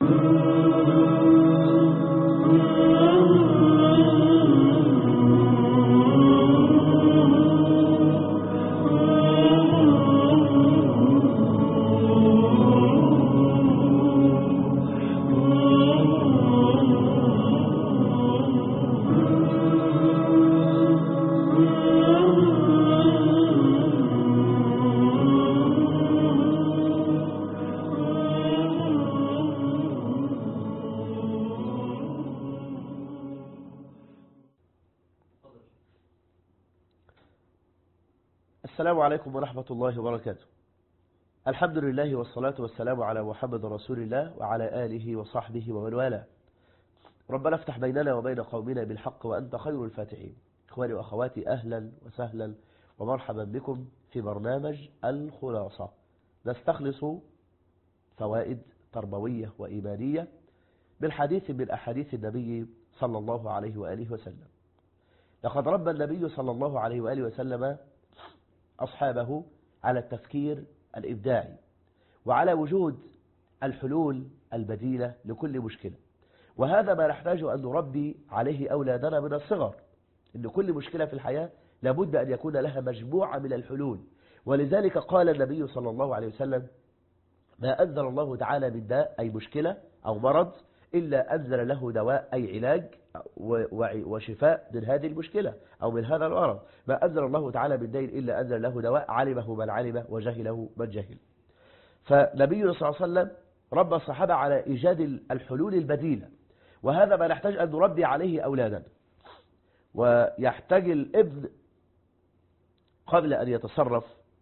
السلام عليكم ورحمة الله وبركاته الحمد لله والصلاة والسلام على محمد رسول الله وعلى آله وصحبه ومن والاه ربنا افتح بيننا وبين قومنا بالحق وأنت خير الفاتحين إخواني وأخواتي أهلا وسهلا ومرحبا بكم في برنامج الخلاصة نستخلص فوائد تربوية وإيمانية بالحديث من أحاديث النبي صلى الله عليه وآله وسلم لقد ربى النبي صلى الله عليه وآله وسلم أصحابه على التفكير الإبداعي وعلى وجود الحلول البديلة لكل مشكلة وهذا ما نحتاج أن نربي عليه أولادنا من الصغر إن كل مشكلة في الحياة لابد أن يكون لها مجموعة من الحلول ولذلك قال النبي صلى الله عليه وسلم ما أنزل الله تعالى من داء أي مشكلة أو مرض إلا أنزل له دواء أي علاج وشفاء من هذه المشكلة أو من هذا المرض ما أنزل الله تعالى من دين إلا أنزل له دواء علمه من علم وجهله من جهل فنبينا صلى الله عليه وسلم ربى الصحابة على إيجاد الحلول البديلة وهذا ما نحتاج أن نربي عليه أولادنا ويحتاج الابن قبل أن يتصرف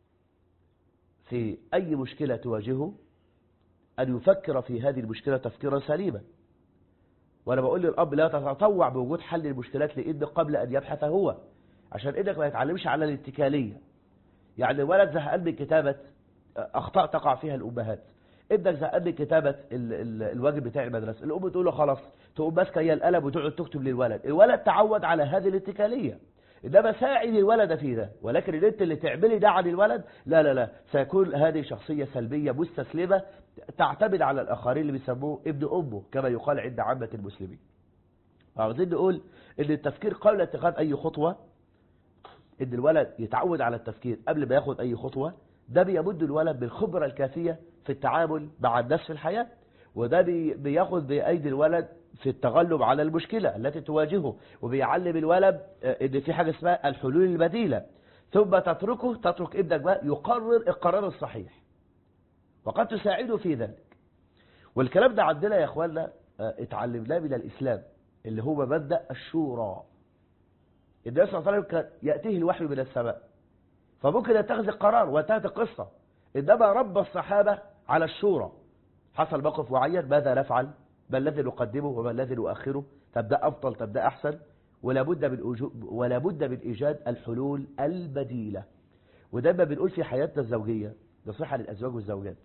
في أي مشكلة تواجهه أن يفكر في هذه المشكلة تفكيرا سليما وأنا بقول للأب لا تتطوع بوجود حل المشكلات لابنك قبل أن يبحث هو عشان ابنك ما يتعلمش على الاتكالية يعني الولد زهقان من كتابة أخطاء تقع فيها الأمهات ابنك زهقان من كتابة ال ال الواجب بتاع المدرسة الأم تقول له خلاص تقوم ماسكه هي القلم وتقعد تكتب للولد الولد تعود على هذه الاتكالية إنما ساعد الولد في ده ولكن اللي انت اللي تعملي ده عن الولد لا لا لا سيكون هذه شخصية سلبية مستسلمة تعتمد على الآخرين اللي بيسموه ابن أمه كما يقال عند عامة المسلمين عاوزين نقول ان التفكير قبل اتخاذ أي خطوة ان الولد يتعود على التفكير قبل ما ياخد أي خطوة ده بيمد الولد بالخبرة الكافية في التعامل مع الناس في الحياة وده بياخد بأيدي الولد في التغلب على المشكلة التي تواجهه وبيعلم الولد ان في حاجة اسمها الحلول البديلة ثم تتركه تترك ابنك بقى يقرر القرار الصحيح وقد تساعده في ذلك والكلام ده عندنا يا اخواننا اتعلمناه من الاسلام اللي هو مبدأ الشورى النبي صلى الله عليه وسلم كان يأتيه الوحي من السماء فممكن يتخذ القرار وانتهت القصة إنما رب الصحابة على الشورى حصل موقف معين ماذا نفعل ما الذي نقدمه وما الذي نؤخره تبدأ أفضل تبدأ أحسن ولا بد من ولا بد من إيجاد الحلول البديلة ودايما بنقول في حياتنا الزوجية نصيحة للأزواج والزوجات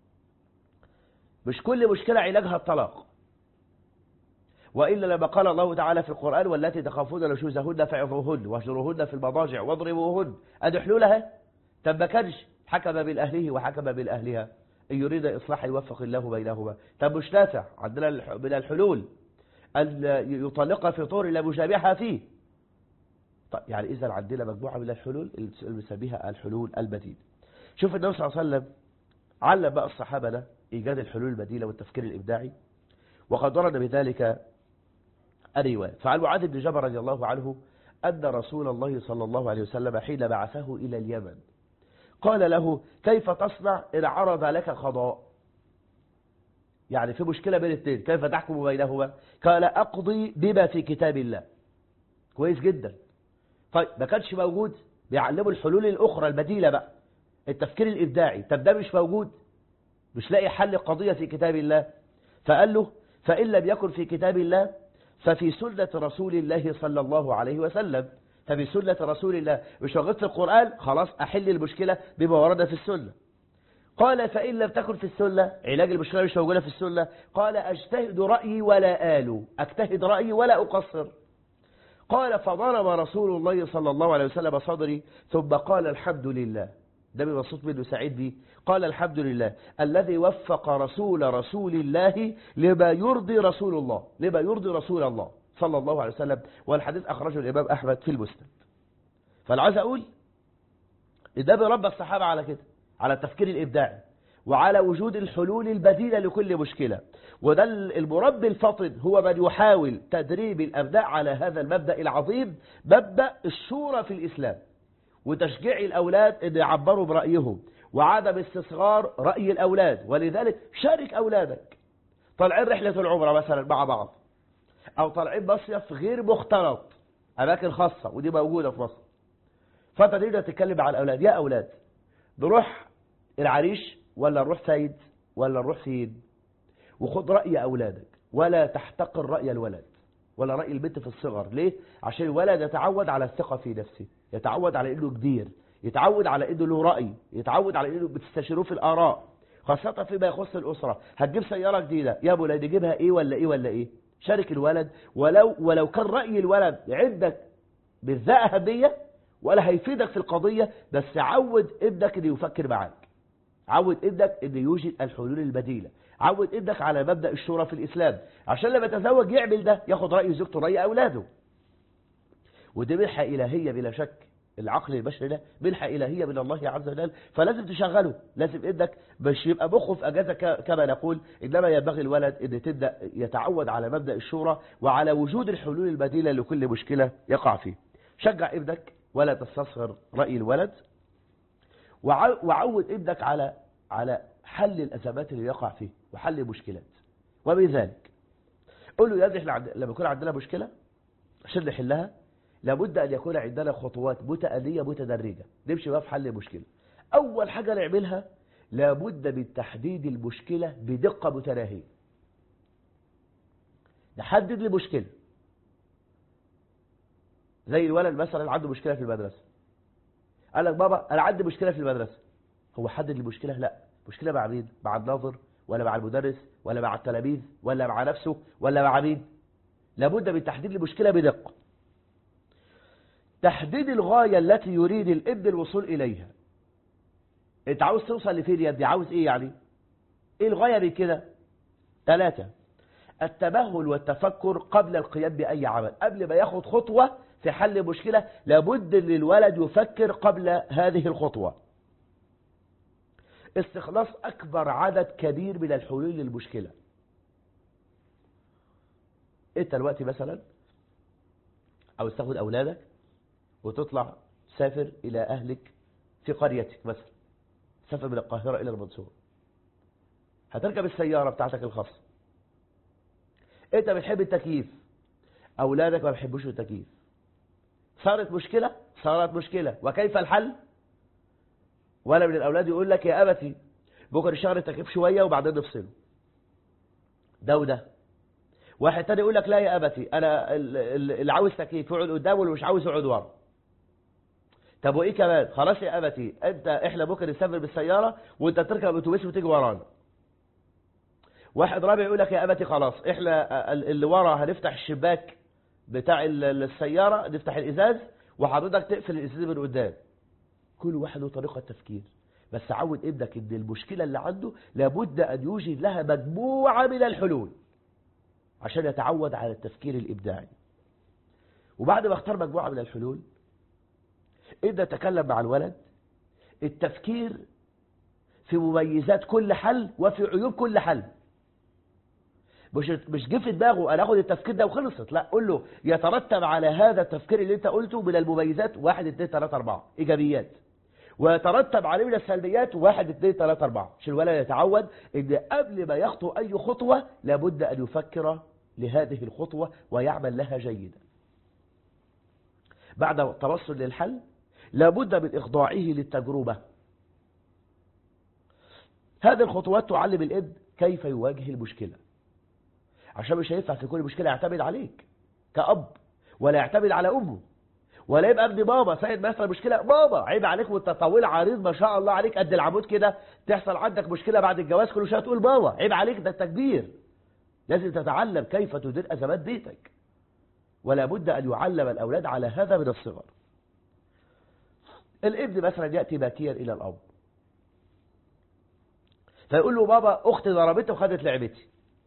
مش كل مشكلة علاجها الطلاق وإلا لما قال الله تعالى في القرآن والتي تخافون نشوزهن فعظوهن واهجروهن في المضاجع واضربوهن أدحلوا لها طب ما كانش حكم بالأهله وحكم بالأهلها إن يريد إصلاح يوفق الله بينهما طب مش نافع عندنا من الحلول أن يطلقها في طور لا مشابهها فيه طيب يعني إذا عندنا مجموعة من الحلول اللي بنسميها الحلول البديلة شوف النبي صلى الله عليه وسلم علم بقى الصحابة إيجاد الحلول البديلة والتفكير الإبداعي وقد ورد بذلك الرواية فعن معاذ بن جبل رضي الله عنه أن رسول الله صلى الله عليه وسلم حين بعثه إلى اليمن قال له كيف تصنع إن عرض لك قضاء يعني في مشكلة بين الاثنين كيف تحكم بينهما قال أقضي بما في كتاب الله كويس جدا طيب ما كانش موجود بيعلموا الحلول الأخرى البديلة بقى التفكير الإبداعي طب ده مش موجود مش لاقي حل قضية في كتاب الله فقال له فإن لم يكن في كتاب الله ففي سنة رسول الله صلى الله عليه وسلم ففي سنة رسول الله مش وجدت في القرآن خلاص أحل المشكلة بما ورد في السنة قال فإن لم تكن في السنة علاج المشكلة مش موجودة في السنة قال أجتهد رأيي ولا آل أجتهد رأيي ولا أقصر قال فضرب رسول الله صلى الله عليه وسلم صدري ثم قال الحمد لله ده مبسوط منه سعيد بيه قال الحمد لله الذي وفق رسول رسول الله لما يرضي رسول الله لما يرضي رسول الله صلى الله عليه وسلم والحديث أخرجه الإمام أحمد في المسند فالعايز أقول ده بيربى الصحابة على كده على التفكير الإبداعي وعلى وجود الحلول البديلة لكل مشكلة وده المربي الفطن هو من يحاول تدريب الأبناء على هذا المبدأ العظيم مبدأ الشورى في الإسلام وتشجيع الأولاد أن يعبروا برأيهم وعدم استصغار رأي الأولاد ولذلك شارك أولادك طالعين رحلة العمرة مثلا مع بعض أو طالعين مصيف غير مختلط أماكن خاصة ودي موجودة في مصر فأنت تقدر تتكلم مع الأولاد يا أولاد نروح العريش ولا نروح سيد ولا نروح فين وخد رأي أولادك ولا تحتقر رأي الولد ولا رأي البنت في الصغر ليه؟ عشان الولد يتعود على الثقة في نفسه يتعود على انه كبير يتعود على انه له رأي يتعود على انه بتستشيروه في الآراء خاصة فيما يخص الأسرة هتجيب سيارة جديدة يا ابو نجيبها ايه ولا ايه ولا ايه شارك الولد ولو ولو كان رأي الولد عندك بالذات أهمية ولا هيفيدك في القضية بس عود ابنك انه يفكر معاك عود ابنك انه يوجد الحلول البديلة عود ابنك على مبدأ الشورى في الإسلام عشان لما يتزوج يعمل ده ياخد رأي زوجته رأي أولاده ودي منحة إلهية بلا شك العقل البشري ده منحة إلهية من الله عز وجل فلازم تشغله لازم ابنك مش يبقى مخه في أجازة كما نقول إنما ينبغي الولد أن تبدأ يتعود على مبدأ الشورى وعلى وجود الحلول البديلة لكل مشكلة يقع فيه شجع ابنك ولا تستصغر رأي الولد وعود ابنك على على حل الأزمات اللي يقع فيه وحل المشكلات وبذلك قول له يا ابني احنا لما يكون عندنا مشكلة عشان نحلها لابد أن يكون عندنا خطوات متأنية متدرجة نمشي بقى في حل المشكلة أول حاجة نعملها لابد من تحديد المشكلة بدقة متناهية نحدد المشكلة زي الولد مثلا عنده مشكلة في المدرسة قال لك بابا أنا عندي مشكلة في المدرسة هو حدد المشكلة لا مشكلة مع مين مع الناظر ولا مع المدرس ولا مع التلاميذ ولا مع نفسه ولا مع مين لابد من تحديد المشكلة بدقة تحديد الغاية التي يريد الابن الوصول إليها انت عاوز توصل لفين يا ابني عاوز ايه يعني ايه الغاية من كده ثلاثة التمهل والتفكر قبل القيام بأي عمل قبل ما ياخد خطوة في حل مشكلة لابد للولد يفكر قبل هذه الخطوة استخلاص أكبر عدد كبير من الحلول للمشكلة انت دلوقتي مثلا او تاخد اولادك وتطلع تسافر الى اهلك في قريتك مثلا تسافر من القاهرة الى المنصورة هتركب السيارة بتاعتك الخاصة انت بتحب التكييف اولادك ما بيحبوش التكييف صارت مشكلة صارت مشكلة وكيف الحل ولا من الأولاد يقول لك يا أبتي بكرة نشغل التكييف شوية وبعدين نفصله ده وده واحد تاني يقول لك لا يا أبتي أنا اللي عاوز تكييف يقعد قدام واللي مش عاوز يقعد ورا طب وإيه كمان خلاص يا أبتي أنت إحنا بكرة نسافر بالسيارة وأنت تركب الأتوبيس وتيجي ورانا واحد رابع يقول لك يا أبتي خلاص إحنا اللي ورا هنفتح الشباك بتاع السيارة نفتح الإزاز وحضرتك تقفل الإزاز من قدام كل واحد له طريقة تفكير بس عود ابنك ان المشكلة اللي عنده لابد ان يوجد لها مجموعة من الحلول عشان يتعود على التفكير الابداعي وبعد ما اختار مجموعة من الحلول ابدا تكلم مع الولد التفكير في مميزات كل حل وفي عيوب كل حل مش مش جه في دماغه انا اخد التفكير ده وخلصت لا قول له يترتب على هذا التفكير اللي انت قلته من المميزات واحد اثنين ثلاثة أربعة إيجابيات ويترتب عليه من السلبيات واحد اثنين ثلاثة أربعة عشان الولد يتعود ان قبل ما يخطو أي خطوة لابد أن يفكر لهذه الخطوة ويعمل لها جيدا بعد التوصل للحل لابد من إخضاعه للتجربة هذه الخطوات تعلم الابن كيف يواجه المشكلة عشان مش هينفع في كل مشكلة يعتمد عليك كأب ولا يعتمد على أمه ولا يبقى ابن بابا سيد مثلا مشكلة بابا عيب عليك وانت طويل عريض ما شاء الله عليك قد العمود كده تحصل عندك مشكلة بعد الجواز كل شويه تقول بابا عيب عليك ده انت كبير لازم تتعلم كيف تدير أزمات بيتك ولا بد أن يعلم الأولاد على هذا من الصغر الابن مثلا يأتي باكيا إلى الأب فيقول له بابا أختي ضربتي وخدت لعبتي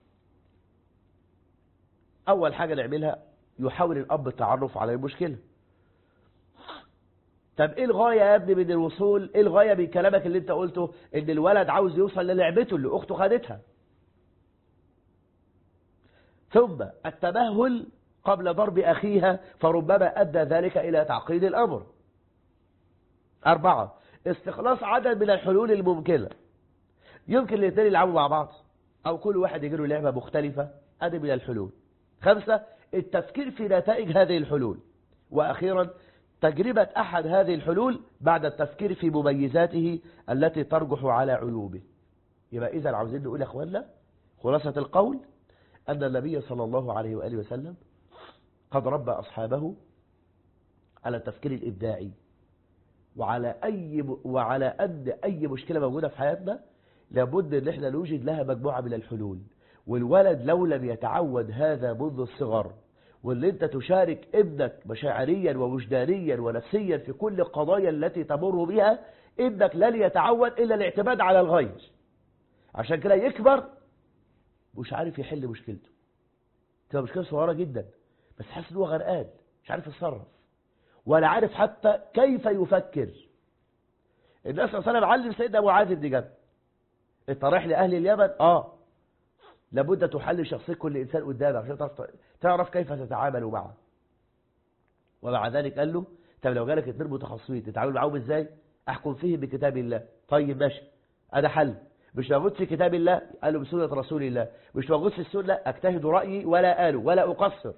أول حاجة نعملها يحاول الأب التعرف على المشكلة طب ايه الغاية يا ابني من الوصول ايه الغاية من كلامك اللي انت قلته ان الولد عاوز يوصل للعبته اللي اخته خدتها ثم التمهل قبل ضرب أخيها فربما أدى ذلك إلى تعقيد الأمر أربعة استخلاص عدد من الحلول الممكنة يمكن الاثنين يلعبوا مع بعض أو كل واحد يجي له لعبة مختلفة هذه من الحلول خمسة التفكير في نتائج هذه الحلول وأخيرا تجربة أحد هذه الحلول بعد التفكير في مميزاته التي ترجح على عيوبه يبقى إذا عاوزين نقول يا أخوانا خلاصة القول أن النبي صلى الله عليه وآله وسلم قد ربى أصحابه على التفكير الإبداعي وعلى أي وعلى أن أي مشكلة موجودة في حياتنا لابد أن احنا نوجد لها مجموعة من الحلول والولد لو لم يتعود هذا منذ الصغر واللي انت تشارك ابنك مشاعريا ووجدانيا ونفسيا في كل القضايا التي تمر بها ابنك لن يتعود إلا الاعتماد على الغير عشان كده يكبر مش عارف يحل مشكلته تبقى مشكلة صغيرة جدا بس حاسس ان هو غرقان مش عارف يتصرف ولا عارف حتى كيف يفكر الناس صلى الله عليه وسلم علم سيدنا معاذ بن جبل انت رايح لاهل اليمن اه لابد تحلل شخصيه كل انسان قدامك عشان تعرف تعرف كيف تتعامل معه ومع ذلك قال له طب لو جالك اثنين متخصصين تتعامل معاهم ازاي احكم فيه بكتاب الله طيب ماشي انا حل مش موجود في كتاب الله قال له بسنة رسول الله مش موجود في السنة اجتهد رأيي ولا آله ولا أقصر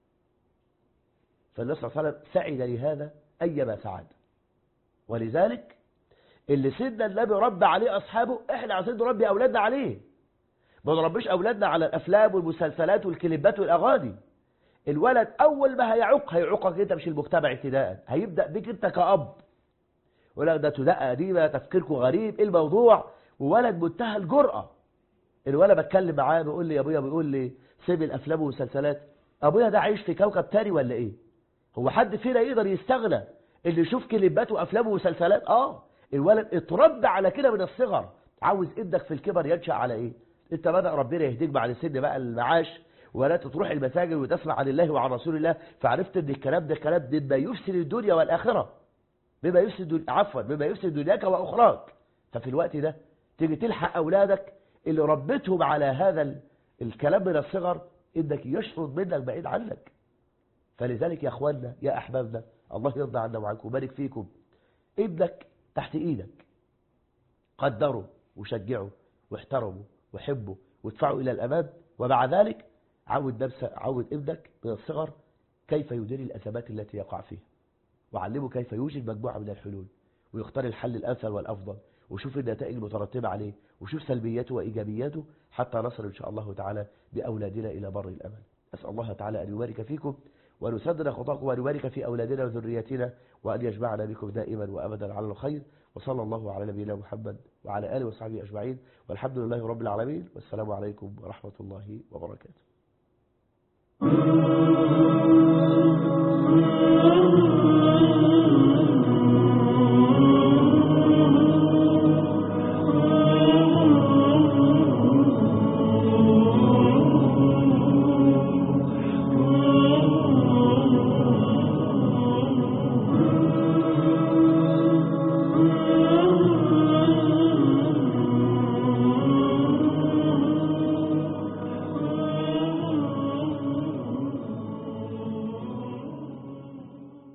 فالنبي صلى الله عليه وسلم سعد لهذا أيما سعد ولذلك اللي سيدنا النبي ربى عليه أصحابه احنا عايزين نربي أولادنا عليه ما نربيش أولادنا على الأفلام والمسلسلات والكليبات والأغاني الولد أول ما هيعق هيعقك أنت مش المجتمع ابتداء هيبدأ بك أنت كأب ولا ده تدقى قديمة تفكيركم غريب ايه الموضوع وولد منتهى الجرأة الولد بتكلم معاه بيقول لي يا ابويا بيقول لي سيب الافلام والمسلسلات ابويا ده عايش في كوكب تاني ولا ايه هو حد فينا يقدر يستغنى اللي يشوف كليبات وافلام ومسلسلات اه الولد اتربى على كده من الصغر عاوز ابنك في الكبر ينشأ على ايه انت بدأ ربنا يهديك بعد سن بقى المعاش ولا تروح المساجد وتسمع عن الله وعن رسول الله فعرفت ان الكلام ده كلام مما يفسد الدنيا والاخره بما يفسد عفوا بما يفسد دنياك واخراك ففي الوقت ده تيجي تلحق أولادك اللي ربتهم على هذا الكلام من الصغر إنك يشرد منك بعيد عنك فلذلك يا أخواننا يا أحبابنا الله يرضى عنا وعنكم وبارك فيكم ابنك تحت إيدك قدره وشجعه واحترمه وحبه وادفعه إلى الأمام ومع ذلك عود نفسك عود ابنك من الصغر كيف يدير الأزمات التي يقع فيها وعلمه كيف يوجد مجموعة من الحلول ويختار الحل الأمثل والأفضل وشوف النتائج المترتبة عليه وشوف سلبياته وإيجابياته حتى نصل إن شاء الله تعالى بأولادنا إلى بر الأمان أسأل الله تعالى أن يبارك فيكم وأن يسدد خطاكم وأن يبارك في أولادنا وذرياتنا وأن يجمعنا بكم دائما وأبدا على الخير وصلى الله على نبينا محمد وعلى آله وصحبه أجمعين والحمد لله رب العالمين والسلام عليكم ورحمة الله وبركاته